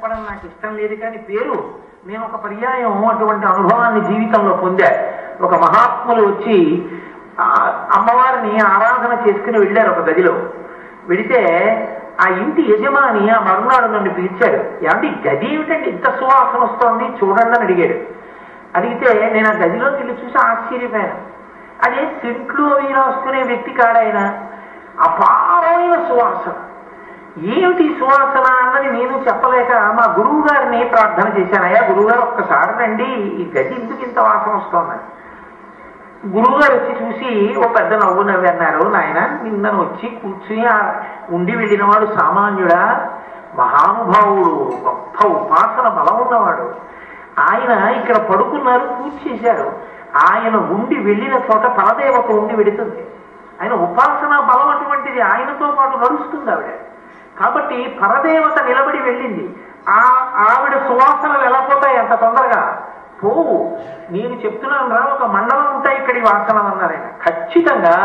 చెప్పడం నాకు ఇష్టం లేదు కానీ పేరు నేను ఒక పర్యాయం అటువంటి అనుభవాన్ని జీవితంలో పొందా ఒక మహాత్ములు వచ్చి ఆ అమ్మవారిని ఆరాధన చేసుకుని వెళ్ళారు ఒక గదిలో వెడితే ఆ ఇంటి యజమాని ఆ మరునాడు నన్ను పిలిచాడు ఏమంటే ఈ గది ఏమిటండి ఇంత సువాసన వస్తోంది చూడండి అని అడిగాడు అడిగితే నేను ఆ గదిలోకి వెళ్ళి చూసి ఆశ్చర్యపోయాను అదే సెంట్లు అవి రాసుకునే వ్యక్తి కాడాయన అపారమైన సువాసన ఏమిటి ఈ సువాసన అన్నది నేను చెప్పలేక మా గురువు గారిని ప్రార్థన చేశాను అయ్యా గురువు గారు ఒక్కసారి రండి ఈ గది ఎందుకు ఇంత వాసన వస్తోందని గురువు గారు వచ్చి చూసి ఓ పెద్ద నవ్వు నవ్వి అన్నారు నాయన నిన్నను వచ్చి కూర్చుని ఆ ఉండి వెళ్ళిన వాడు సామాన్యుడా మహానుభావుడు గొప్ప ఉపాసన బలం ఉన్నవాడు ఆయన ఇక్కడ పడుకున్నారు పూజ చేశారు ఆయన ఉండి వెళ్ళిన చోట పరదేవత ఉండి వెడుతుంది ఆయన ఉపాసన బలం అటువంటిది ఆయనతో పాటు నడుస్తుంది ఆవిడ కాబట్టి పరదేవత నిలబడి వెళ్ళింది ఆ ఆవిడ సువాసనలు ఎలా పోతాయి అంత తొందరగా పోవు నేను చెప్తున్నాను రా ఒక మండలం ఉంటాయి ఇక్కడి వాసనలు అన్నారు ఆయన ఖచ్చితంగా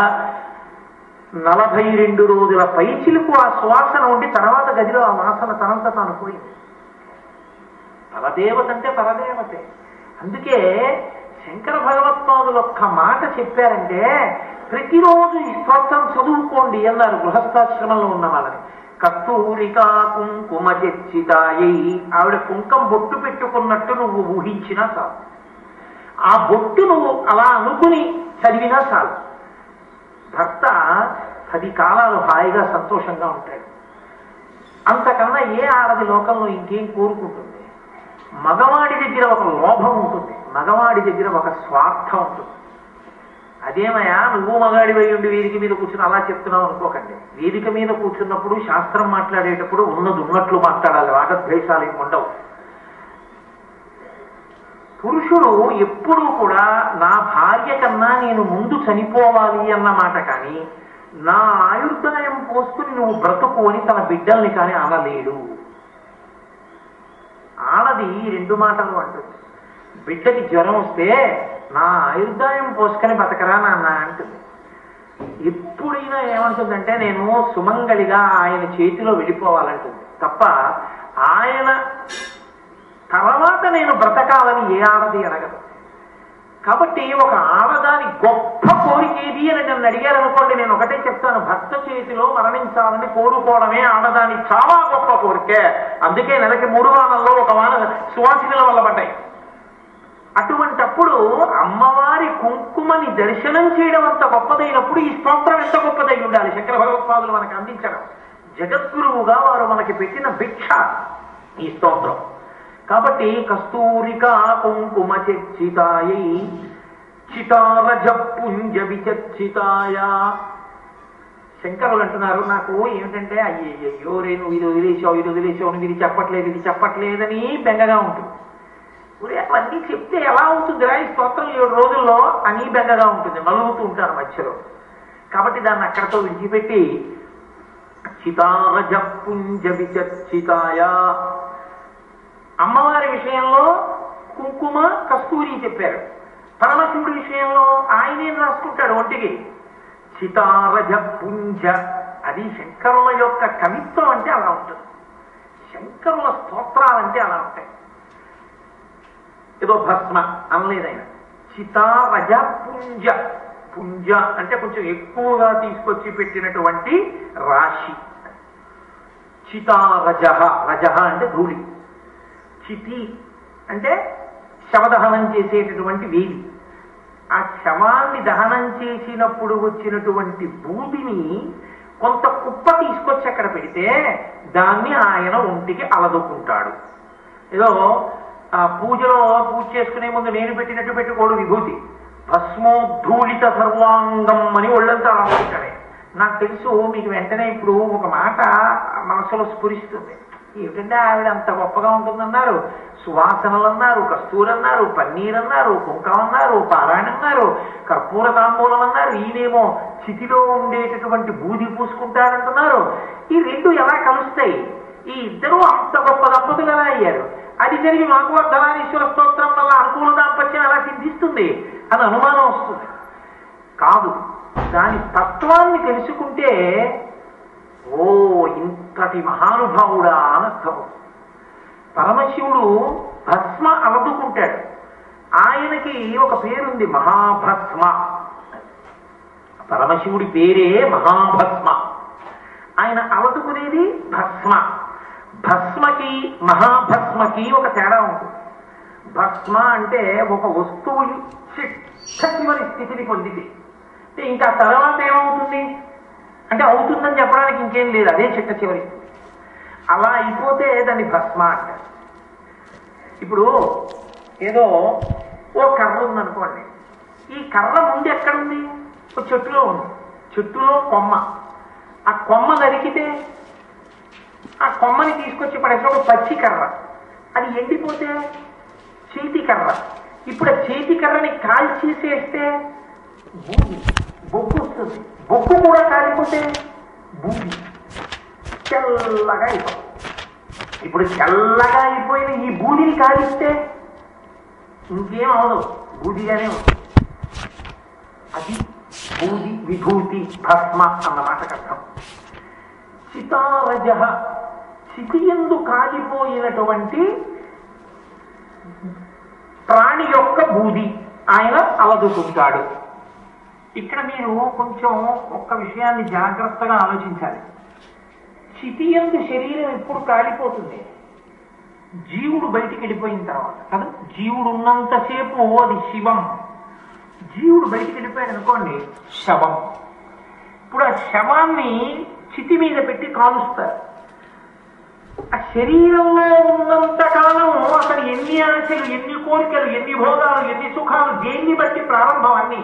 నలభై రెండు రోజుల పైచిలకు ఆ సువాసన ఉండి తర్వాత గదిలో ఆ వాసన తనంత తాను పోయింది పరదేవత అంటే పరదేవతే అందుకే శంకర భగవత్పాదులు ఒక్క మాట చెప్పారంటే ప్రతిరోజు ఈ స్తోత్రం చదువుకోండి అన్నారు గృహస్థాశ్రమంలో ఉన్న వాళ్ళని కస్తూరికా కుంకుమ చర్చితాయై ఆవిడ కుంకం బొట్టు పెట్టుకున్నట్టు నువ్వు ఊహించినా చాలు ఆ బొట్టు నువ్వు అలా అనుకుని చదివినా చాలు భర్త పది కాలాలు హాయిగా సంతోషంగా ఉంటాడు అంతకన్నా ఏ ఆడది లోకంలో ఇంకేం కోరుకుంటుంది మగవాడి దగ్గర ఒక లోభం ఉంటుంది మగవాడి దగ్గర ఒక స్వార్థం ఉంటుంది అదేమయ్యా నువ్వు మగాడి ఉండి వేదిక మీద కూర్చుని అలా చెప్తున్నావు అనుకోకండి వేదిక మీద కూర్చున్నప్పుడు శాస్త్రం మాట్లాడేటప్పుడు ఉన్నది ఉన్నట్లు మాట్లాడాలి రాగద్వేషాలు ఏమి ఉండవు పురుషుడు ఎప్పుడూ కూడా నా భార్య కన్నా నేను ముందు చనిపోవాలి అన్న మాట కానీ నా ఆయుర్దాయం పోసుకుని నువ్వు బ్రతుకు అని తన బిడ్డల్ని కానీ అనలేడు ఆడది రెండు మాటలు అంటుంది బిడ్డకి జ్వరం వస్తే నా ఆయుర్దాయం పోసుకొని బతకరా నాన్న అంటుంది ఎప్పుడైనా ఏమంటుందంటే నేను సుమంగళిగా ఆయన చేతిలో వెళ్ళిపోవాలంటుంది తప్ప ఆయన తర్వాత నేను బ్రతకాలని ఏ ఆడది అడగదు కాబట్టి ఒక ఆడదాని గొప్ప కోరిక ఏది అని నన్ను అడిగారనుకోండి నేను ఒకటే చెప్తాను భర్త చేతిలో మరణించాలని కోరుకోవడమే ఆడదాని చాలా గొప్ప కోరికే అందుకే నెలకి మూడు వానల్లో ఒక వాన సువాసికల వల్ల పడ్డాయి అటువంటప్పుడు అమ్మవారి కుంకుమని దర్శనం చేయడం అంత గొప్పదైనప్పుడు ఈ స్తోత్రం ఎంత గొప్పదై ఉండాలి శంకర భగవత్పాదులు మనకు అందించడం జగద్గురువుగా వారు మనకి పెట్టిన భిక్ష ఈ స్తోత్రం కాబట్టి కస్తూరికా కుంకుమ చర్చితాయై చితారజ పుంజ విచర్చితాయ శంకరులు అంటున్నారు నాకు ఏమిటంటే అయ్యో రే నువ్వు ఇది వదిలేసావు ఇది వదిలేసావు నువ్వు ఇది చెప్పట్లేదు ఇది చెప్పట్లేదని బెంగగా ఉంటుంది ఊరే అవన్నీ చెప్తే ఎలా అవుతుందిరా ఈ స్తోత్రం ఏడు రోజుల్లో అని బెంగగా ఉంటుంది నలుగుతూ ఉంటారు మధ్యలో కాబట్టి దాన్ని అక్కడతో విడిచిపెట్టి చితారజ పుంజ విచర్చితాయ అమ్మవారి విషయంలో కుంకుమ కస్తూరి చెప్పారు పరమశివుడి విషయంలో ఆయనేం రాసుకుంటాడు ఒంటికి చితారజ పుంజ అది శంకరుల యొక్క కవిత్వం అంటే అలా ఉంటుంది శంకరుల స్తోత్రాలంటే అలా ఉంటాయి ఏదో భస్మ అనలేదు ఆయన చితారజ పుంజ పుంజ అంటే కొంచెం ఎక్కువగా తీసుకొచ్చి పెట్టినటువంటి రాశి చితారజ రజ అంటే ధూళి చితి అంటే శవదహనం చేసేటటువంటి వేది ఆ శవాన్ని దహనం చేసినప్పుడు వచ్చినటువంటి బూదిని కొంత కుప్ప తీసుకొచ్చి అక్కడ పెడితే దాన్ని ఆయన ఒంటికి అలదుకుంటాడు ఏదో ఆ పూజలో పూజ చేసుకునే ముందు నేను పెట్టినట్టు పెట్టుకోడు విభూతి భస్మోద్ధూళిత సర్వాంగం అని ఒళ్ళంతా అలా ఉంటాడే నాకు తెలుసు మీకు వెంటనే ఇప్పుడు ఒక మాట మనసులో స్ఫురిస్తుంది ఏమిటంటే ఆవిడ అంత గొప్పగా ఉంటుందన్నారు సువాసనలు అన్నారు కస్తూరి అన్నారు పన్నీర్ అన్నారు కుంకం అన్నారు పారాయణ అన్నారు కర్పూర తాంబూలం అన్నారు ఈయనేమో చితిలో ఉండేటటువంటి బూది పూసుకుంటారంటున్నారు ఈ రెండు ఎలా కలుస్తాయి ఈ ఇద్దరూ అంత గొప్ప దంపతులు ఎలా అయ్యారు అది జరిగి మాకు వర్ధనారీశ్వర స్తోత్రం వల్ల అనుకూల దాంపత్యం ఎలా సిద్ధిస్తుంది అని అనుమానం వస్తుంది కాదు దాని తత్వాన్ని తెలుసుకుంటే ఓ ఇంతటి మహానుభావుడా అని అర్థం పరమశివుడు భస్మ అవదుకుంటాడు ఆయనకి ఒక పేరుంది మహాభస్మ పరమశివుడి పేరే మహాభస్మ ఆయన అవదుకునేది భస్మ భస్మకి మహాభస్మకి ఒక తేడా ఉంటుంది భస్మ అంటే ఒక వస్తువు చిట్ట చివరి స్థితిని పొందితే అంటే ఇంకా తర్వాత ఏమవుతుంది అంటే అవుతుందని చెప్పడానికి ఇంకేం లేదు అదే చిట్ట చివరి స్థితి అలా అయిపోతే దాన్ని భస్మ అంటారు ఇప్పుడు ఏదో ఓ కర్ర ఉందనుకోండి ఈ కర్ర ముందు ఎక్కడుంది ఒక చెట్టులో ఉంది చెట్టులో కొమ్మ ఆ కొమ్మ నరికితే ఆ కొమ్మని తీసుకొచ్చి పడేసిన ఒక పచ్చి కర్ర అది ఎండిపోతే చేతి కర్ర ఇప్పుడు ఆ చేతి కర్రని కాల్చేసేస్తే బూది బొగ్గు వస్తుంది బొగ్గు కూడా కాలిపోతే బూది తెల్లగా అయిపోతుంది ఇప్పుడు తెల్లగా అయిపోయిన ఈ బూదిని కాలిస్తే ఇంకేం అవదు బూదిగానే ఉంది అది బూది విభూతి భస్మ అన్న మాటకు అర్థం చితారజ చితియందు కాలిపోయినటువంటి ప్రాణి యొక్క బూది ఆయన అవదుకుంటాడు ఇక్కడ మీరు కొంచెం ఒక్క విషయాన్ని జాగ్రత్తగా ఆలోచించాలి చితియందు శరీరం ఎప్పుడు కాలిపోతుంది జీవుడు బయటికి వెళ్ళిపోయిన తర్వాత కదా జీవుడు ఉన్నంతసేపు అది శివం జీవుడు బయటికి వెళ్ళిపోయాడు అనుకోండి శవం ఇప్పుడు ఆ శవాన్ని చితి మీద పెట్టి కాలుస్తారు ఆ శరీరంలో ఉన్నంత కాలం అతను ఎన్ని ఆశలు ఎన్ని కోరికలు ఎన్ని భోగాలు ఎన్ని సుఖాలు దేన్ని బట్టి ప్రారంభం అన్ని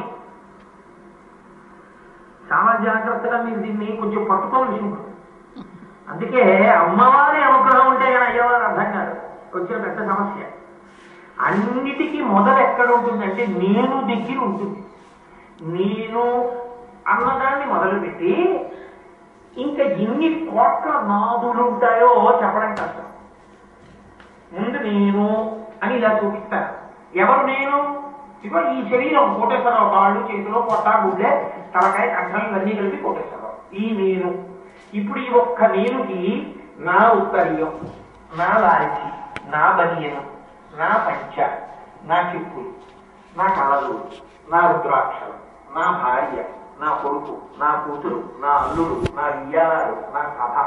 చాలా జాగ్రత్తగా మీరు దీన్ని కొంచెం పట్టుకోవాల్సి ఉంటుంది అందుకే అమ్మవారి అనుగ్రహం ఉంటే కానీ అయ్యేవారు అర్థం కాదు కొంచెం పెద్ద సమస్య అన్నిటికీ మొదలు ఎక్కడ ఉంటుందంటే నేను దగ్గర ఉంటుంది నేను అన్నదాన్ని మొదలుపెట్టి ఇంకా ఎన్ని కోట్ల నాదులు ఉంటాయో చెప్పడం కష్టం ముందు నేను అని ఇలా చూపిస్తాను ఎవరు నేను ఇగో ఈ శరీరం కోటేశ్వరరావు కాళ్ళు చేతిలో పొట్ట గుడ్లే తలకాయ కంఠం ఇవన్నీ కలిపి కోటేశ్వరరావు ఈ నేను ఇప్పుడు ఈ ఒక్క నేనుకి నా ఉత్తరీయం నా లాల్చి నా బనియను నా పంచ నా చెప్పులు నా కళలు నా రుద్రాక్షలు నా భార్య నా కొడుకు నా కూతురు నా అల్లుడు నా ఇయ్యాలు నా కథ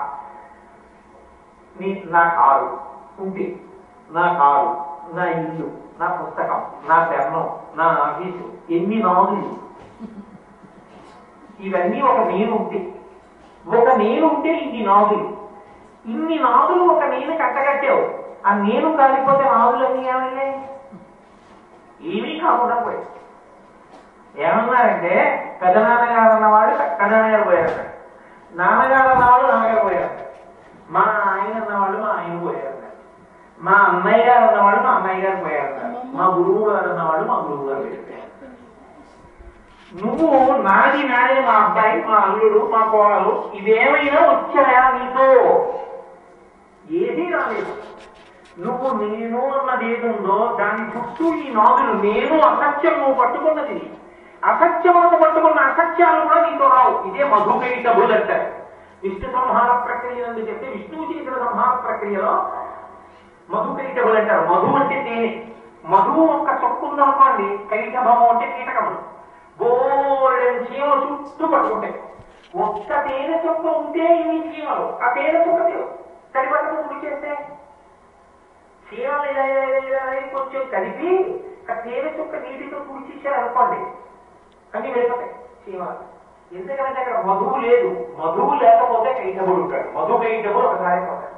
నీ నా కారు ఉంటే నా కారు నా ఇల్లు నా పుస్తకం నా పెన్ను నా ఆఫీసు ఎన్ని నాదులు ఇవన్నీ ఒక నేను ఉంటే ఒక నేను ఉంటే ఇన్ని నాదులు ఇన్ని నాదులు ఒక నేను కట్టగట్టావు ఆ నేను కాలిపోతే నాదులన్నీ ఏమయ్యాయి ఏమీ కాకుండా పోయాయి ఏమన్నారంటే పెదనాన్నగారు అన్నవాడు పెదనాన్నగారు పోయారు నాన్నగారు అన్నవాడు నాన్నగారు పోయారు మా ఆయన అన్నవాళ్ళు మా ఆయన పోయారు మా అన్నయ్య గారు అన్నవాళ్ళు మా అన్నయ్య గారు పోయారు మా గురువు గారు అన్నవాళ్ళు మా గురువు గారు వెళ్ళిపోయారు నువ్వు నాది నాదే మా అబ్బాయి మా అల్లుడు మా కోడలు ఇవేమైనా వచ్చాయా నీతో ఏదీ రాలేదు నువ్వు నేను అన్నది ఏదుందో దాని చుట్టూ ఈ నాదులు నేను అసత్యం నువ్వు పట్టుకున్నది అసత్యములను పట్టుకున్న అసత్యాలు కూడా నీతో రావు ఇదే మధుకైటబుల్ అంటారు విష్ణు సంహార ప్రక్రియ అని చెప్తే విష్ణువు చేసిన సంహార ప్రక్రియలో మధుకైటబుల్ అంటారు మధు అంటే తేనె మధువు ఒక్క చొక్కు ఉందనుకోండి కైటభము అంటే కీటకములు బోర్డెన్ చీమలు చుట్టూ పట్టుకుంటాయి ఒక్క తేనె చుక్క ఉంటే ఇన్ని చీమలు ఆ తేనె చుక్క తడిపట్టుకు ముడిచేస్తే చీమలు ఇలా ఇలా ఇలా ఇలా ఇలా కొంచెం కలిపి ఆ తేనె చుక్క నీటితో తుడిచిచ్చారు అనుకోండి అన్ని వెళ్ళిపోతాయి చీమలు ఎందుకంటే అక్కడ మధువు లేదు మధువు లేకపోతే కైటబుడు ఉంటాడు మధు కైటబుడు ఒకసారి పోతాడు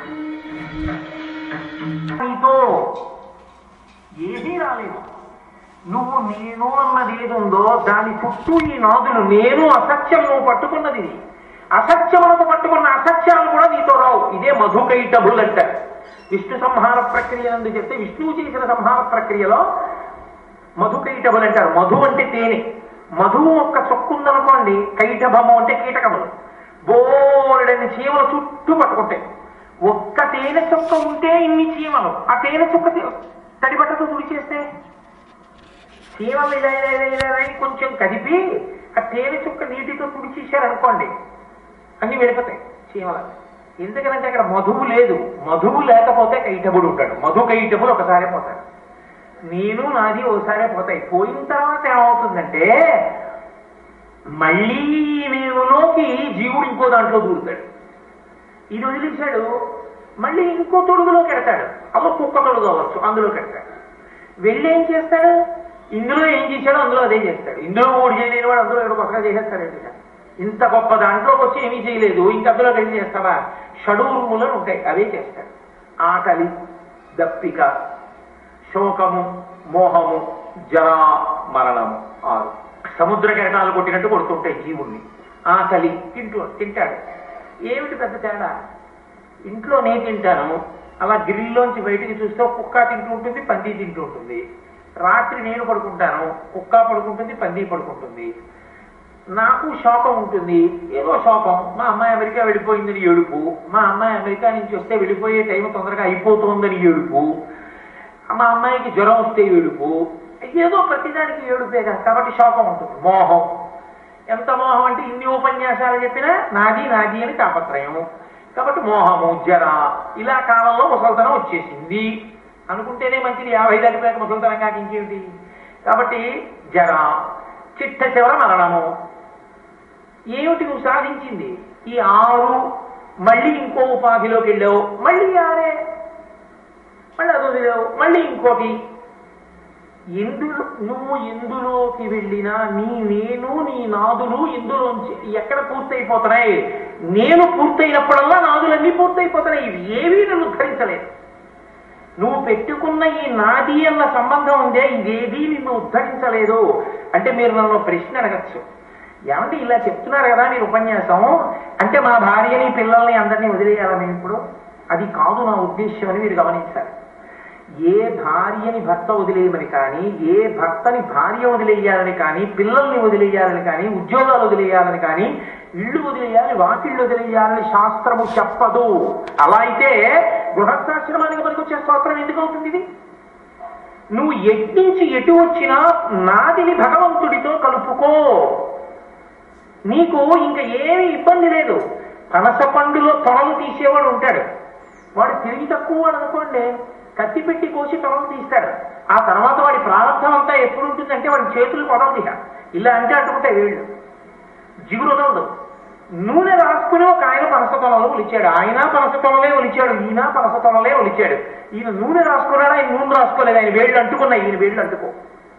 నీతో ఏదీ రాలేదు నువ్వు నేను అన్నది ఏది ఉందో దాని చుట్టూ ఈ నాదులు నేను అసత్యం నువ్వు పట్టుకున్నది ఇది. అసత్యములకు పట్టుకున్న అసత్యాలు కూడా నీతో రావు ఇదే మధుకైటబుల్ అంటారు విష్ణు సంహార ప్రక్రియ నందు చెప్తే విష్ణువు చేసిన సంహార ప్రక్రియలో మధుకైటబుల్ అంటారు మధు అంటే తేనె మధువు ఒక్క చొక్కుందనుకోండి కైటభము అంటే కీటకములు బోర్డని చీమలు చుట్టూ పట్టుకుంటాయి ఒక్క తేనె చుక్క ఉంటే ఇన్ని చీమలు ఆ తేనె చుక్క తి- తడిబట్టతో తుడిచేస్తే చీమలు ఇలా ఇలా ఇలా ఇలా ఇలా కొంచెం కదిపి ఆ తేనె చుక్క నీటితో తుడిచేశారనుకోండి అన్ని వెళ్ళిపోతాయి చీమలు ఎందుకంటే అక్కడ మధువు లేదు మధువు లేకపోతే కైటబుడు ఉంటాడు మధు కైటబుడు ఒకసారి పోతాడు నేను నాది ఒకసారి పోతాయి పోయిన తర్వాత ఏమవుతుందంటే మళ్ళీ నేనులోకి జీవుడు ఇంకో దాంట్లో దూరుతాడు ఇది వదిలేశాడు మళ్ళీ ఇంకో తొడుగులోకి ఎడతాడు అదో కుక్క తొడుగు అవ్వచ్చు అందులోకి ఎడతాడు వెళ్ళి ఏం చేస్తాడు ఇందులో ఏం చేశాడో అందులో అదే చేస్తాడు ఇందులో ఓడి చేయలేని వాడు అందులో ఏదో కొత్తగా చేసేస్తాడు ఏంటి ఇంత గొప్ప దాంట్లోకి వచ్చి ఏమీ చేయలేదు ఇంక అందులో ఏం చేస్తావా షడూరుములను ఉంటాయి అవే చేస్తాడు ఆకలి దప్పిక శోకము మోహము జరా మరణము ఆరు సముద్ర కిరణాలు కొట్టినట్టు కొడుతుంటాయి జీవుణ్ణి ఆకలి తింటూ తింటాడు ఏమిటి పెద్ద తేడా ఇంట్లో నేను తింటాను అలా గ్రిల్లోంచి బయటికి చూస్తే ఒక కుక్క తింటూ ఉంటుంది పంది తింటూ ఉంటుంది రాత్రి నేను పడుకుంటాను కుక్క పడుకుంటుంది పంది పడుకుంటుంది నాకు శోకం ఉంటుంది ఏదో శోకం మా అమ్మాయి అమెరికా వెళ్ళిపోయిందని ఏడుపు మా అమ్మాయి అమెరికా నుంచి వస్తే వెళ్ళిపోయే టైం తొందరగా అయిపోతుందని ఏడుపు మా అమ్మాయికి జ్వరం వస్తే ఏడుపు ఏదో ప్రతిదానికి ఏడుపే కదా కాబట్టి శోకం ఉంటుంది మోహం ఎంత మోహం అంటే ఇన్ని ఉపన్యాసాలు చెప్పినా నాది నాది అని తాపత్రయం కాబట్టి మోహము జర ఇలా కాలంలో ముసల్తనం వచ్చేసింది అనుకుంటేనే మంచిది యాభై దాటిపోయాక ముసల్తనం కాక ఇంకేమిటి కాబట్టి జర చిట్ట చివర మరణము ఏమిటి నువ్వు సాధించింది ఈ ఆరు మళ్ళీ ఇంకో ఉపాధిలోకి వెళ్ళావు మళ్ళీ ఆరే మళ్ళీ అది వదిలేవు మళ్ళీ ఇంకోటి ఎందులో నువ్వు ఎందులోకి వెళ్ళినా నీ నేను నీ నాదులు ఎందులోంచి ఎక్కడ పూర్తయిపోతున్నాయి నేను పూర్తయినప్పుడల్లా నాదులన్నీ పూర్తయిపోతున్నాయి ఇవి ఏవీ నన్ను ఉద్ధరించలేదు నువ్వు పెట్టుకున్న ఈ నాది అన్న సంబంధం ఉందే ఇదేదీ నిన్ను ఉద్ధరించలేదు అంటే మీరు నన్ను ప్రశ్న అడగచ్చు ఏమంటే ఇలా చెప్తున్నారు కదా మీరు ఉపన్యాసం అంటే మా భార్యని పిల్లల్ని అందరినీ వదిలేయాలా మేము ఇప్పుడు అది కాదు నా ఉద్దేశ్యం అని మీరు గమనించాలి ఏ భార్యని భర్త వదిలేయమని కానీ ఏ భర్తని భార్య వదిలేయాలని కానీ పిల్లల్ని వదిలేయాలని కానీ ఉద్యోగాలు వదిలేయాలని కానీ ఇళ్ళు వదిలేయాలి వాకిళ్ళు వదిలేయాలని శాస్త్రము చెప్పదు అలా అయితే గృహస్థాశ్రమానికి పనికొచ్చే స్తోత్రం ఎందుకు అవుతుంది ఇది నువ్వు ఎట్నుంచి ఎటు వచ్చినా నాదిని భగవంతుడితో కలుపుకో నీకు ఇంకా ఏమీ ఇబ్బంది లేదు పనస పండులో తొడలు తీసేవాడు ఉంటాడు వాడు తిరిగి తక్కువ వాడు అనుకోండి కత్తి పెట్టి కోసి తొడలు తీస్తాడు ఆ తర్వాత వాడి ప్రారంభం అంతా ఎప్పుడు ఉంటుందంటే వాడి చేతులు కొడవదు ఇక ఇలా అంటే అట్టుకుంటాయి వేళ్ళు జిగురు వదలదు నూనె రాసుకుని ఒక ఆయన పనస తొలలో ఒలిచాడు ఆయన పనస తొలలే ఒలిచాడు ఈయన పనస తొలలే ఒలిచాడు ఈయన నూనె రాసుకున్నాడు ఆయన నూనె రాసుకోలేదు ఆయన వేళ్ళు అంటుకున్నాయి ఈయన వేళ్ళు అంటుకో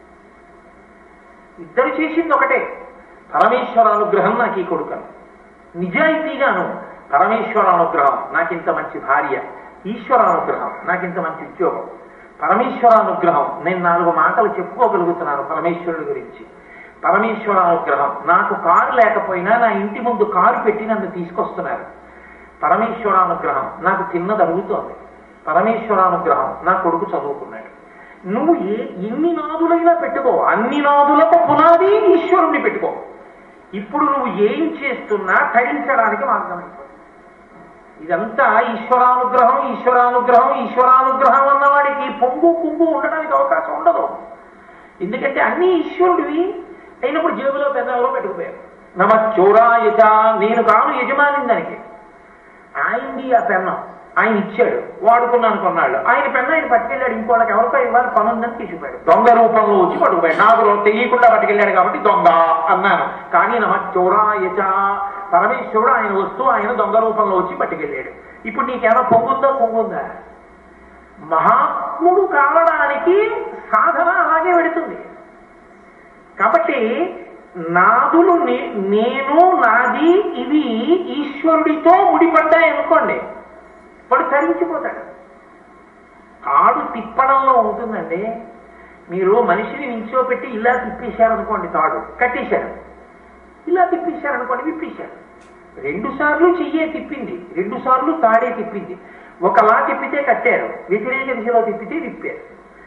ఇద్దరు చేసింది ఒకటే పరమేశ్వరానుగ్రహం నాకు ఈ కొడుకను నిజాయితీగాను పరమేశ్వరానుగ్రహం నాకింత మంచి భార్య ఈశ్వరానుగ్రహం నాకింత మంచి ఉద్యోగం పరమేశ్వరానుగ్రహం నేను నాలుగు మాటలు చెప్పుకోగలుగుతున్నాను పరమేశ్వరుడి గురించి పరమేశ్వరానుగ్రహం నాకు కారు లేకపోయినా నా ఇంటి ముందు కారు పెట్టి నన్ను తీసుకొస్తున్నారు పరమేశ్వరానుగ్రహం నాకు తిన్నది అరుగుతోంది పరమేశ్వరానుగ్రహం నా కొడుకు చదువుకున్నాడు నువ్వు ఏ ఎన్ని నాదులైనా పెట్టుకో అన్ని నాదులకు పునాది ఈశ్వరుణ్ణి పెట్టుకో ఇప్పుడు నువ్వు ఏం చేస్తున్నా తరించడానికి మార్గం అయిపోతుంది ఇదంతా ఈశ్వరానుగ్రహం ఈశ్వరానుగ్రహం ఈశ్వరానుగ్రహం అన్నవాడికి పొంగు కుంగు ఉండడానికి అవకాశం ఉండదు ఎందుకంటే అన్ని ఈశ్వరుడివి అయినప్పుడు జేబులో పెద్దలో పెట్టుకుపోయారు నమ చోరాయచ నేను కాను యజమాని దానికి ఆయనది ఆ పెన్నం ఆయన ఇచ్చాడు వాడుకున్నాను కొన్నాళ్ళు ఆయన పెన్న ఆయన పట్టుకెళ్ళాడు ఇంకోళ్ళకి ఎవరికో ఇవ్వాలి పని ఉందని తీసుకుపోయాడు దొంగ రూపంలో వచ్చి పట్టుకుపోయాడు నాకు తెలియకుండా పట్టుకెళ్ళాడు కాబట్టి దొంగ అన్నాను కానీ నమ చోరాయచ పరమేశ్వరుడు ఆయన వస్తూ ఆయన దొంగ రూపంలో వచ్చి పట్టుకెళ్ళాడు ఇప్పుడు నీకేమైనా పొంగుందా పొంగుందా మహాత్ముడు కావడానికి సాధన అలాగే పెడుతుంది కాబట్టి నాదులు నే- నేను నాది ఇవి ఈశ్వరుడితో ముడిపడ్డాయి అనుకోండి వాడు తరించిపోతాడు తాడు తిప్పడంలో ఉంటుందండి మీరు మనిషిని నించోపెట్టి ఇలా తిప్పేశారనుకోండి తాడు కట్టేశారు ఇలా తిప్పేశారనుకోండి విప్పేశారు రెండు సార్లు చెయ్యే తిప్పింది రెండు సార్లు తాడే తిప్పింది ఒకలా తిప్పితే కట్టారు వ్యతిరేక దిశలో తిప్పితే విప్పారు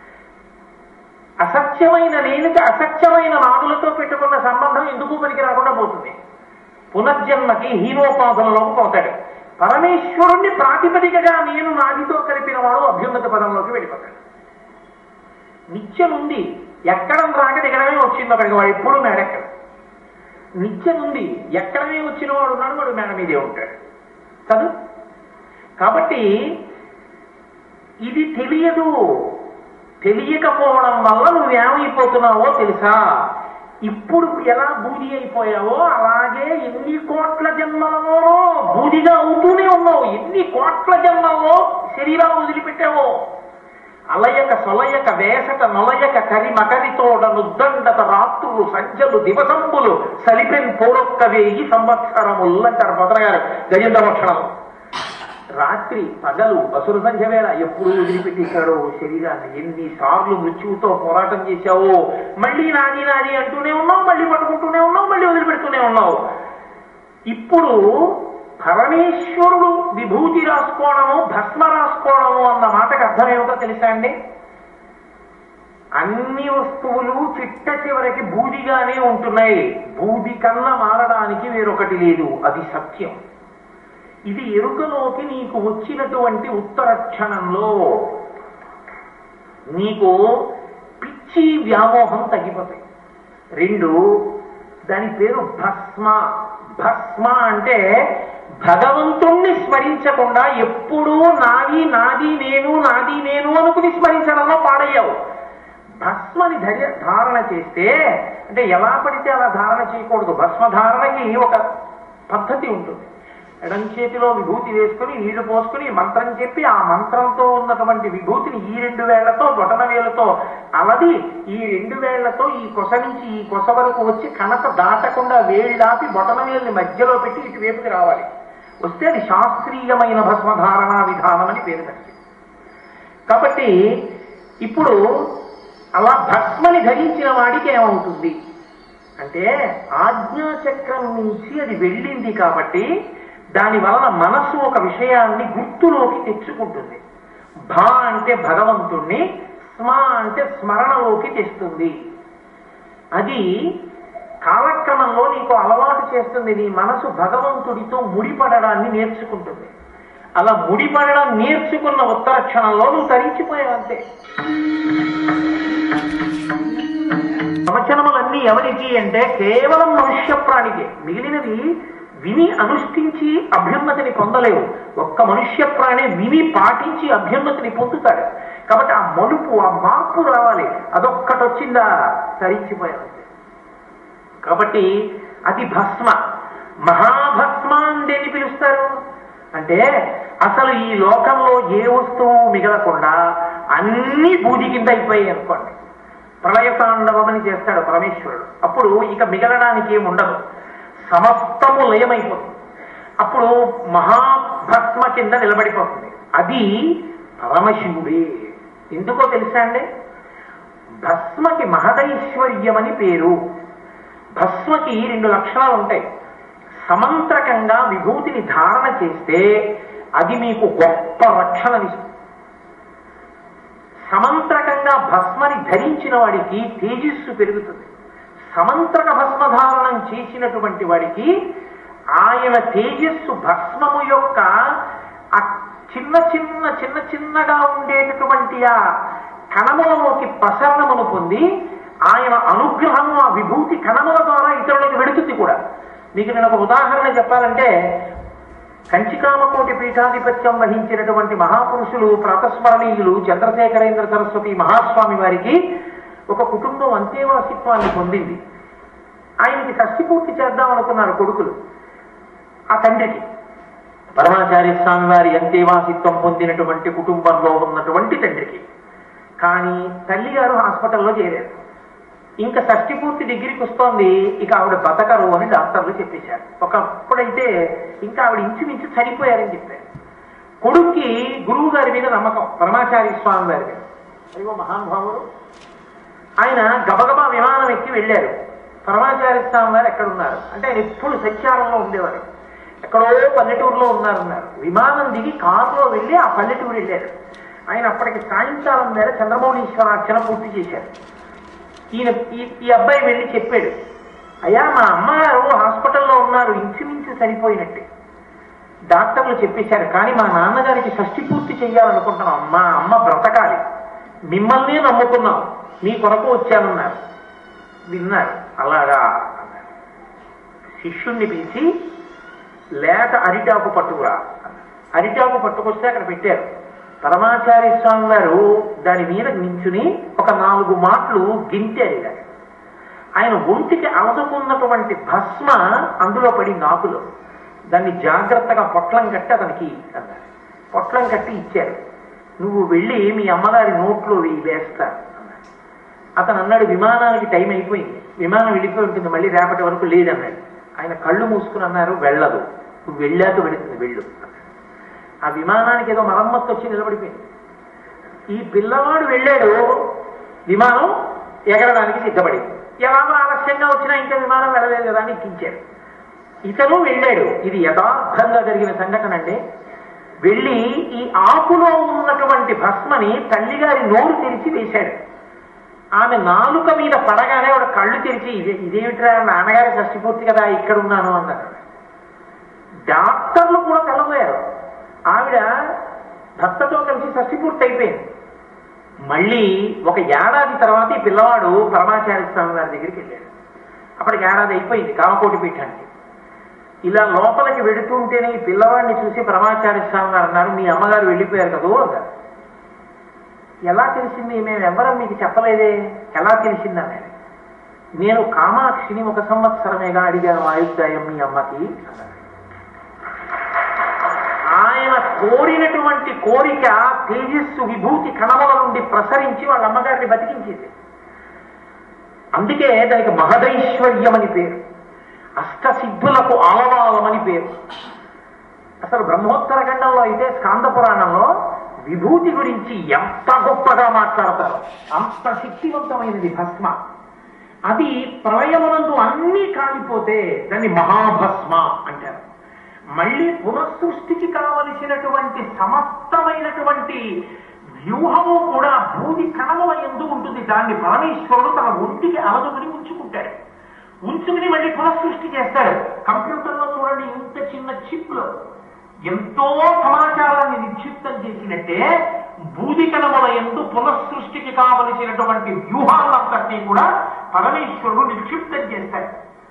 అసత్యమైన నేనుకి అసత్యమైన నాదులతో పెట్టుకున్న సంబంధం ఎందుకు పనికి రాకుండా పోతుంది పునర్జన్మకి హీనోపాధనలోకి పోతాడు పరమేశ్వరుణ్ణి ప్రాతిపదికగా నేను నాదితో కలిపిన వాడు అభ్యున్నత పదంలోకి వెళ్ళిపోతాడు నిత్యం ఉంది ఎక్కడం రాక దిగడమే వచ్చింది ఒకడికి వాడు ఎప్పుడు మేడెక్కడ నిత్యం ఉంది ఎక్కడమే వచ్చిన వాడు ఉన్నాడు వాడు మేడ మీదే ఉంటాడు చదువు కాబట్టి ఇది తెలియదు తెలియకపోవడం వల్ల నువ్వేమైపోతున్నావో తెలుసా ఇప్పుడు ఎలా బూది అయిపోయావో అలాగే ఎన్ని కోట్ల జన్మలలోనో బూదిగా అవుతూనే ఉన్నావు ఎన్ని కోట్ల జన్మల్లో శరీరాలు వదిలిపెట్టావో అలయక సొలయక వేసక నొలయక కరి మకరితోడ నుద్దండత రాత్రులు సంచలు దివసంబులు సలిపెన్ పోరొక్క వేయి సంవత్సరములు అంటారు భద్ర గారు గజేంద్ర భక్షణం రాత్రి పగలు అసురు సంధ్య వేళ ఎప్పుడు వదిలిపెట్టేశాడో శరీరాన్ని ఎన్ని సార్లు మృత్యువుతో పోరాటం చేశావో మళ్ళీ నాది నాది అంటూనే ఉన్నావు మళ్ళీ పట్టుకుంటూనే ఉన్నావు మళ్ళీ వదిలిపెడుతూనే ఉన్నావు ఇప్పుడు పరమేశ్వరుడు విభూతి రాసుకోవడము భస్మ రాసుకోవడము అన్న మాటకు అర్థం ఏమిటో తెలుసా అండి అన్ని వస్తువులు చిట్ట చివరికి బూదిగానే ఉంటున్నాయి బూది కన్నా మారడానికి వేరొకటి లేదు అది సత్యం ఇది ఎరుకలోకి నీకు వచ్చినటువంటి ఉత్తర క్షణంలో నీకు పిచ్చి వ్యామోహం తగ్గిపోతాయి రెండు దాని పేరు భస్మ భస్మ అంటే భగవంతుణ్ణి స్మరించకుండా ఎప్పుడూ నాది నాది నేను నాది నేను అనుకుని స్మరించడంలో పాడయ్యావు భస్మని ధర్య ధారణ చేస్తే అంటే ఎలా పడితే అలా ధారణ చేయకూడదు భస్మ ధారణకి ఒక పద్ధతి ఉంటుంది ఎడం చేతిలో విభూతి వేసుకుని నీళ్లు పోసుకుని మంత్రం చెప్పి ఆ మంత్రంతో ఉన్నటువంటి విభూతిని ఈ రెండు వేళ్లతో బొటన వేలతో అలది ఈ రెండు వేళ్లతో ఈ కొస నుంచి ఈ కొస వరకు వచ్చి కనత దాటకుండా వేళ్ళాపి బొటన వేలిని మధ్యలో పెట్టి ఇటువైపుకి రావాలి వస్తే అది శాస్త్రీయమైన భస్మధారణా విధానం అని పేరు దానికి కాబట్టి ఇప్పుడు అలా భస్మని ధరించిన వాడికి ఏమవుతుంది అంటే ఆజ్ఞాచక్రం నుంచి అది వెళ్ళింది కాబట్టి దాని వలన మనస్సు ఒక విషయాన్ని గుర్తులోకి తెచ్చుకుంటుంది భా అంటే భగవంతుణ్ణి స్మ అంటే స్మరణలోకి తెస్తుంది అది కాలక్రమంలో నీకు అలవాటు చేస్తుంది నీ మనసు భగవంతుడితో ముడిపడడాన్ని నేర్చుకుంటుంది అలా ముడిపడడం నేర్చుకున్న ఉత్తర క్షణంలో నువ్వు తరించిపోయావంతే ప్రవచనములన్నీ ఎవరికి అంటే కేవలం మనుష్య ప్రాణికే మిగిలినవి విని అనుష్ఠించి అభ్యున్నతిని పొందలేవు ఒక్క మనుష్య ప్రాణి విని పాటించి అభ్యున్నతిని పొందుతాడు కాబట్టి ఆ మలుపు ఆ మార్పు రావాలి అదొక్కటి వచ్చిందా తరించిపోయావు కాబట్టి అది భస్మ మహాభస్మ అని దేన్ని పిలుస్తారు అంటే అసలు ఈ లోకంలో ఏ వస్తువు మిగలకుండా అన్ని బూది కింద అయిపోయాయి అనుకోండి ప్రళయ తాండవమని చేస్తాడు పరమేశ్వరుడు అప్పుడు ఇక మిగలడానికి ఏమి ఉండదు సమస్తము లయమైపోతుంది అప్పుడు మహాభస్మ కింద నిలబడిపోతుంది అది పరమశివుడే ఎందుకో తెలుసా అండి భస్మకి మహదైశ్వర్యం అని పేరు భస్మకి రెండు లక్షణాలు ఉంటాయి సమంత్రకంగా విభూతిని ధారణ చేస్తే అది మీకు గొప్ప రక్షణనిస్తుంది సమంత్రకంగా భస్మని ధరించిన వాడికి తేజస్సు పెరుగుతుంది సమంత్రక భస్మధారణం చేసినటువంటి వాడికి ఆయన తేజస్సు భస్మము యొక్క ఆ చిన్న చిన్న చిన్న చిన్నగా ఉండేటటువంటి ఆ కణములలోకి ప్రసరణమును పొంది ఆయన అనుగ్రహము ఆ విభూతి కణముల ద్వారా ఇతరులకు వెడుతుంది కూడా మీకు నేను ఒక ఉదాహరణ చెప్పాలంటే కంచికామకోటి పీఠాధిపత్యం వహించినటువంటి మహాపురుషులు ప్రాతస్మరణీయులు చంద్రశేఖరేంద్ర సరస్వతి మహాస్వామి వారికి ఒక కుటుంబం అంతేవాసిత్వాన్ని పొందింది ఆయనకి షష్ఠి పూర్తి చేద్దాం అనుకున్నారు కొడుకులు ఆ తండ్రికి పరమాచార్య స్వామి వారి అంతేవాసిత్వం పొందినటువంటి కుటుంబంలో ఉన్నటువంటి తండ్రికి కానీ తల్లిగారు హాస్పిటల్లో చేరారు ఇంకా షష్ఠి పూర్తి డిగ్రీకి వస్తోంది ఇక ఆవిడ బతకరు అని డాక్టర్లు చెప్పేశారు ఒకప్పుడైతే ఇంకా ఆవిడ ఇంచుమించు చనిపోయారని చెప్పారు కొడుక్కి గురువు గారి మీద నమ్మకం పరమాచార్య స్వామి వారి మీద అదిగో మహానుభావుడు ఆయన గబగబా విమానం ఎక్కి వెళ్ళారు పరమాచార్య స్వామి వారు ఎక్కడ ఉన్నారు అంటే ఆయన ఎప్పుడు సత్యాలంలో ఉండేవారు ఎక్కడో పల్లెటూరులో ఉన్నారన్నారు విమానం దిగి కారులో వెళ్ళి ఆ పల్లెటూరు వెళ్ళారు ఆయన అప్పటికి సాయంకాలం వేళ చంద్రమౌళీశ్వరార్చన పూర్తి చేశారు ఈయన ఈ- ఈ అబ్బాయి వెళ్ళి చెప్పాడు అయ్యా మా అమ్మగారు హాస్పిటల్లో ఉన్నారు ఇంచుమించు చనిపోయినట్టే డాక్టర్లు చెప్పేశారు కానీ మా నాన్నగారికి షష్టి పూర్తి చెయ్యాలనుకుంటున్నాం మా అమ్మ బ్రతకాలి మిమ్మల్నే నమ్ముకున్నాం మీ కొరకు వచ్చానన్నారు విన్నారు అలాగా అన్నారు శిష్యుణ్ణి పిలిచి లేత అరిటాకు పట్టుకురా అన్నారు. అరిటాకు పట్టుకొస్తే అక్కడ పెట్టారు పరమాచార్య స్వామి వారు దాని మీద నించుని ఒక నాలుగు మాటలు గింటారు ఇలా ఆయన ఒంటికి అలదుకున్నటువంటి భస్మ అందులో పడి నాకులో దాన్ని జాగ్రత్తగా పొట్లం కట్టి అతనికి అన్నారు పొట్లం కట్టి ఇచ్చారు నువ్వు వెళ్ళి మీ అమ్మగారి నోట్లో వేయి వేస్తా అన్నారు అతను అన్నాడు విమానానికి టైం అయిపోయింది విమానం వెళ్ళిపోయి ఉంటుంది మళ్ళీ రేపటి వరకు లేదన్నాడు ఆయన కళ్ళు మూసుకుని అన్నారు వెళ్ళదు నువ్వు వెళ్ళాక వెళుతుంది వెళ్ళు అన్నాడు. ఆ విమానానికి ఏదో మరమ్మత్తు వచ్చి నిలబడిపోయింది ఈ పిల్లవాడు వెళ్ళాడు విమానం ఎగరడానికి సిద్ధపడింది ఎలాగో ఆలస్యంగా వచ్చినా ఇంకా విమానం వెళ్ళలేదు కదా అని ఎక్కించాడు ఇతను వెళ్ళాడు ఇది యథార్థంగా జరిగిన సంఘటన అండి వెళ్ళి ఈ ఆకులో ఉన్నటువంటి భస్మని తల్లిగారి నోరు తెరిచి వేశాడు ఆమె నాలుక మీద పడగానే వాడు కళ్ళు తెరిచి ఇదే ఇదేమిట్రా నాన్నగారి షష్టిపూర్తి కదా ఇక్కడ ఉన్నాను అన్నారు డాక్టర్లు కూడా తెల్లబోయారు ఆవిడ భర్తతో కలిసి షష్టిపూర్తి అయిపోయింది మళ్ళీ ఒక ఏడాది తర్వాత ఈ పిల్లవాడు పరమాచార్య స్వామి వారి దగ్గరికి వెళ్ళాడు అప్పటికి ఏడాది అయిపోయింది కామకోటి పీఠానికి ఇలా లోపలికి వెడుతుంటేనే ఈ పిల్లవాడిని చూసి పరమాచార్య స్వామి గారు అన్నారు మీ అమ్మగారు వెళ్ళిపోయారు కదూ అన్నారు ఎలా తెలిసింది మేము ఎవరం మీకు చెప్పలేదే ఎలా తెలిసిందని నేను కామాక్షిని ఒక సంవత్సరమేగా అడిగాను ఆయుర్దాయం మీ అమ్మకి అన్నారు ఆయన కోరినటువంటి కోరిక తేజస్సు విభూతి కణముల నుండి ప్రసరించి వాళ్ళ అమ్మగారిని బతికించింది అందుకే దానికి మహదైశ్వర్యం అని పేరు అష్టసిద్ధులకు ఆలవాలమని పేరు అసలు బ్రహ్మోత్తర ఖండంలో అయితే స్కాంద పురాణంలో విభూతి గురించి ఎంత గొప్పగా మాట్లాడతారు అంత శక్తివంతమైనది భస్మ అది ప్రళయమునందు అన్నీ కాలిపోతే దాన్ని మహాభస్మ అంటారు మళ్ళీ పునఃసృష్టికి కావలసినటువంటి సమస్తమైనటువంటి వ్యూహము కూడా భూమి కణముల ఎందు ఉంటుంది దాన్ని పరమేశ్వరుడు తన ఒంటికి అలదుకుని ఉంచుకుంటాడు ఉంచుకుని మళ్ళీ పునఃసృష్టి చేస్తాడు కంప్యూటర్లో చూడండి ఇంత చిన్న చిప్లో ఎంతో సమాచారాన్ని నిక్షిప్తం చేసినట్టే బూది కణముల ఎందు పునఃసృష్టికి కావలసినటువంటి వ్యూహాలంతటినీ కూడా పరమేశ్వరుడు నిక్షిప్తం చేస్తాడు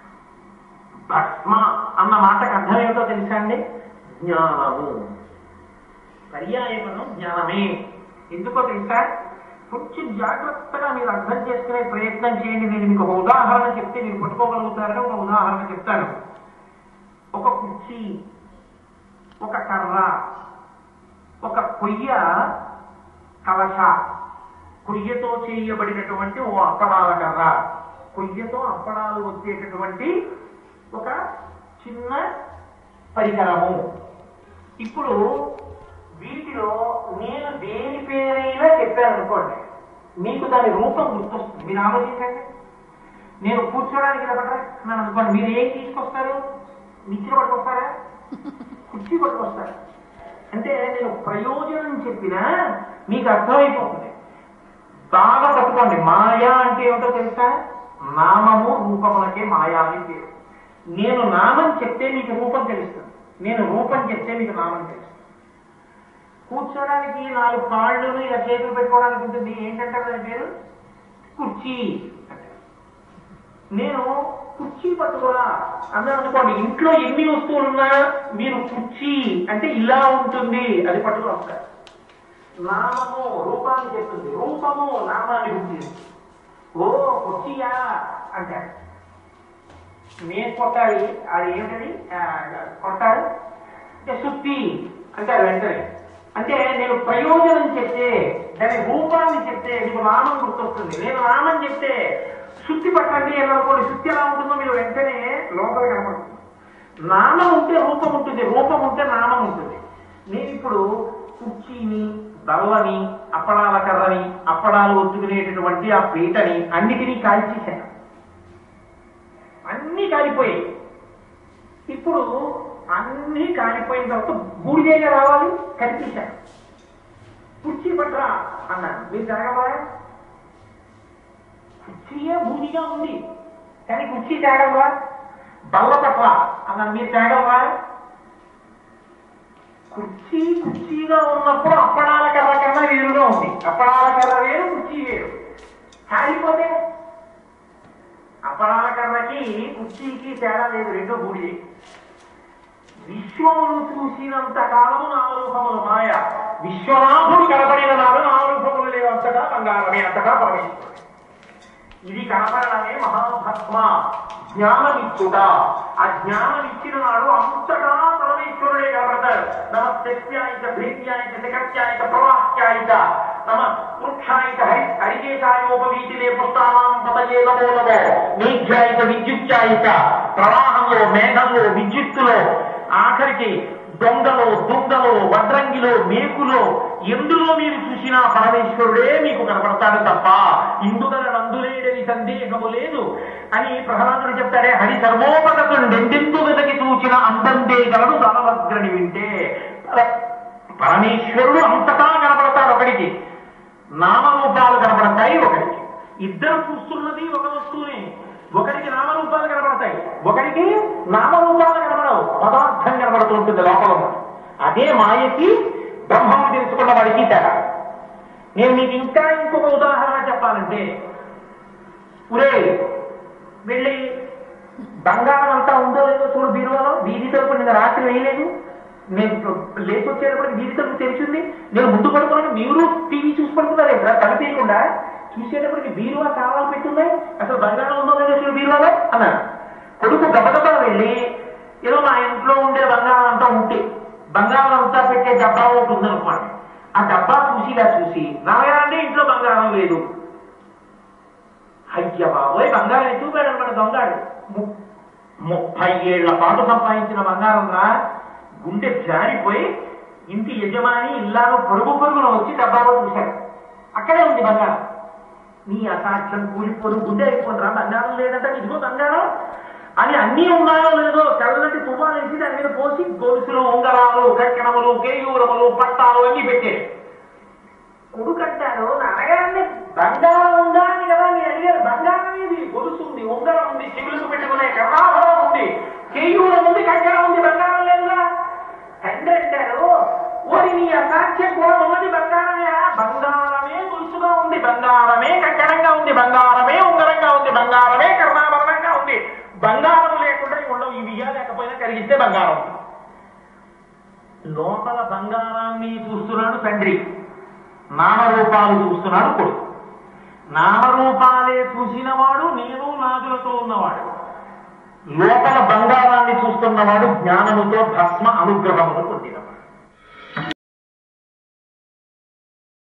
భస్మ అన్న మాటకు అర్థం ఏమిటో తెలుసా అండి జ్ఞానము పర్యాయపదం జ్ఞానమే ఎందుకో తెలుసా కొంచెం జాగ్రత్తగా మీరు అర్థం చేసుకునే ప్రయత్నం చేయండి నేను మీకు ఒక ఉదాహరణ చెప్తే మీరు పట్టుకోగలుగుతారని ఒక ఉదాహరణ చెప్తాను ఒక కుర్చీ ఒక కర్ర ఒక కొయ్య కలశ కొయ్యతో చేయబడినటువంటి ఓ అప్పడాల కర్ర కొయ్యతో అప్పడాలు వచ్చేటటువంటి ఒక చిన్న పరికరము ఇప్పుడు వీటిలో నేను దేని పేరైనా చెప్పాను అనుకోండి మీకు దాని రూపం గుర్తొస్తుంది మీరు ఆలోచించండి నేను కూర్చోడానికి నిలబడరా నన్ను అనుకోండి మీరు ఏం తీసుకొస్తారు నిచ్చెన పట్టుకొస్తారా కుర్చీ పట్టుకొస్తారు అంటే నేను ప్రయోజనం చెప్పినా మీకు అర్థమైపోతుంది బాగా పట్టుకోండి మాయా అంటే ఏమిటో తెలుసా నామము రూపములకే మాయా అని పేరు నేను నామం చెప్తే మీకు రూపం తెలుస్తుంది నేను రూపం చెప్తే మీకు నామం తెలుస్తుంది కూర్చోడానికి నాలుగు కాళ్ళు ఇలా చేతులు పెట్టుకోవడానికి ఉంటుంది ఏంటంటారు దాని పేరు కుర్చీ అంటారు నేను కుర్చీ పట్టుకోరా అన్నాను అనుకోండి ఇంట్లో ఎన్ని వస్తువులున్నా మీరు కుర్చీ అంటే ఇలా ఉంటుంది అది పట్టుకుని వస్తారు నామము రూపాన్ని చెప్తుంది రూపము నామాన్ని ఉంటుంది ఓ కుర్చీయా అంటాడు నేను కొట్టాలి అది ఏమిటది ఆ, కొట్టాలి అంటే సుత్తి అంటారు వెంటనే అంటే నేను ప్రయోజనం చెప్తే దాని రూపాన్ని చెప్తే మీకు నామం గుర్తొస్తుంది నేను నామం చెప్తే శుద్ధి పట్టండి అని అనుకోండి శుద్ధి ఎలా ఉంటుందో మీరు వెంటనే లోపల కనపడుతుంది నామం ఉంటే రూపం ఉంటుంది రూపం ఉంటే నామం ఉంటుంది నేను ఇప్పుడు కుర్చీని బల్లని అప్పడాల కర్రని అప్పడాలు ఒత్తుకునేటటువంటి ఆ పీటని అన్నిటినీ కాల్చేశాను అన్నీ కాలిపోయాయి ఇప్పుడు అన్నీ కాలిపోయిన తర్వాత బూడిదేగా రావాలి కనిపించాను కుర్చీ పట్రా అన్నాను మీరు తాగవా కుర్చీయే బూడిగా ఉంది కానీ కుర్చీ తేగలవా బల్ల పట్ల అన్నాను మీరు తేగలవా కుర్చీ కుర్చీగా ఉన్నప్పుడు అప్పడాల కర్ర కన్నా వేరుగా ఉంది అప్పడాల కర్ర వేరు కుర్చీ వేరు కాలిపోతే అప్పడాల కర్రకి కుర్చీకి తేడా లేదు రెండో బూడిదే విశ్వ విశ్వమును చూసినంత కాలము నామరూపములు మాయ విశ్వనాథుడు కనపడిన నాడు నామరూపములు లేవంతటా బంగారమే అంతటా పరమేశ్వరుడు ఇది కనపడమే మహాభస్మ జ్ఞానమిచ్చుట ఆ జ్ఞానం ఇచ్చిన నాడు అంతటా పరమేశ్వరుడే కనపడతాడు నమ శక్త్యాయిక భీత్యాయిక శకత్యాయిక ప్రవాహ్యాయిక నమ వృక్షాయిక హరి హరికేశాయోపవీతిలే పుష్టానాం పతయే నమో నమో మేఘ్యాయిక విద్యుత్యాయిక ప్రవాహంలో మేఘంలో విద్యుత్తులో ఆఖరికి దొంగలో దుంగలో వడ్రంగిలో మేకులో ఎందులో మీరు చూసినా పరమేశ్వరుడే మీకు కనపడతాడు తప్ప ఇందుగల నందులేడని సందేహము లేదు అని ప్రహ్లాదుడు చెప్తాడే హరి సర్వోపగతుండెందెందు వెతకి చూచిన అందందే గలడు దానవగ్రని వింటే పర- పరమేశ్వరుడు అంతటా కనపడతాడు ఒకడికి నామరూపాలు కనపడతాయి ఒకడికి ఇద్దరు చూస్తున్నది ఒక వస్తువుని ఒకడికి నామరూపాలు కనపడతాయి ఒకడికి నామరూపాలు కనపడవు పదార్థం కనపడుతూ ఉంటుంది లోపల ఉన్నది. అదే మాయకి బ్రహ్మము తెలుసుకున్న వాడికి తేడా నేను మీకు ఇంకా ఇంకొక ఉదాహరణ చెప్పాలంటే ఉరే వెళ్ళి బంగారం అంతా ఉందో లేదో చూడు బీరువాలో వీధి తలుపు నిన్న రాత్రి వేయలేదు నేను లేచి వచ్చేటప్పటికి వీధి తలుపు తెరిచింది నేను ముందు పడుకున్నాను మీరు టీవీ చూసి పడుతున్నారు కదా తలుపు తీయకుండా చూసేటప్పటికి బీరువా తాళాలు పెట్టున్నాయి అసలు బంగారం ఉందో లేదో చూడు బీరువాలో అన్నాడు కొడుకు గబగబా వెళ్ళి ఏదో మా ఇంట్లో ఉండే బంగారం అంతా ఉంటే బంగారం అంతా పెట్టే డబ్బా ఒకటి ఉందనుకోండి ఆ డబ్బా చూసి ఇలా చూసి రామయ్య అంటే ఇంట్లో బంగారం లేదు అయ్య బాబోయ్ బంగారం ఎత్తుకుపోయాడు అనమాట దొంగాడు ము- ముప్పై ఏళ్ల పాటు సంపాదించిన బంగారం రా గుండె జారిపోయి ఇంటి యజమాని ఇల్లాలో పరుగు పరుగున వచ్చి డబ్బాలో చూశాడు అక్కడే ఉంది బంగారం నీ అసాధ్యం కూలిపోను గుండె అయిపోను రా బంగారం లేదంటే ఇదిగో బంగారం అని అన్నీ ఉన్నాయో లేదో తెల్లటి తుఫాను వేసి దాని మీద పోసి గొలుసులు ఉంగరాలు కక్కడములు కేయూరములు పట్టాలు అన్ని పెట్టాడు కొడుకంటాడు నాన్నగారిని బంగారం ఉందా అని కదా మీరు అడిగారు బంగారం ఏది గొలుసు ఉంది ఉంగరం ఉంది చెవులకు పెట్టుకునే కర్ణాభరణం ఉంది కేయూరం ఉంది కక్కడం ఉంది బంగారం లేదా తండ్రి అంటారు ఓరి నీ అసాధ్యం కూడా ఉన్నది బంగారమే బంగారమే గొలుసుగా ఉంది బంగారమే కక్కడంగా ఉంది బంగారమే ఉంగరంగా ఉంది బంగారమే కర్ణాభరణంగా ఉంది బంగారం లేకుండా ఇవి ఉండవు ఇవి ఇయ్యలేకపోయినా కరిగిస్తే బంగారం లోపల బంగారాన్ని చూస్తున్నాడు తండ్రి నామరూపాలు చూస్తున్నాడు కొడుకు నామరూపాలే చూసినవాడు నేను నాదులతో ఉన్నవాడు లోపల బంగారాన్ని చూస్తున్నవాడు జ్ఞానముతో భస్మ అనుగ్రహమును పొందినవాడు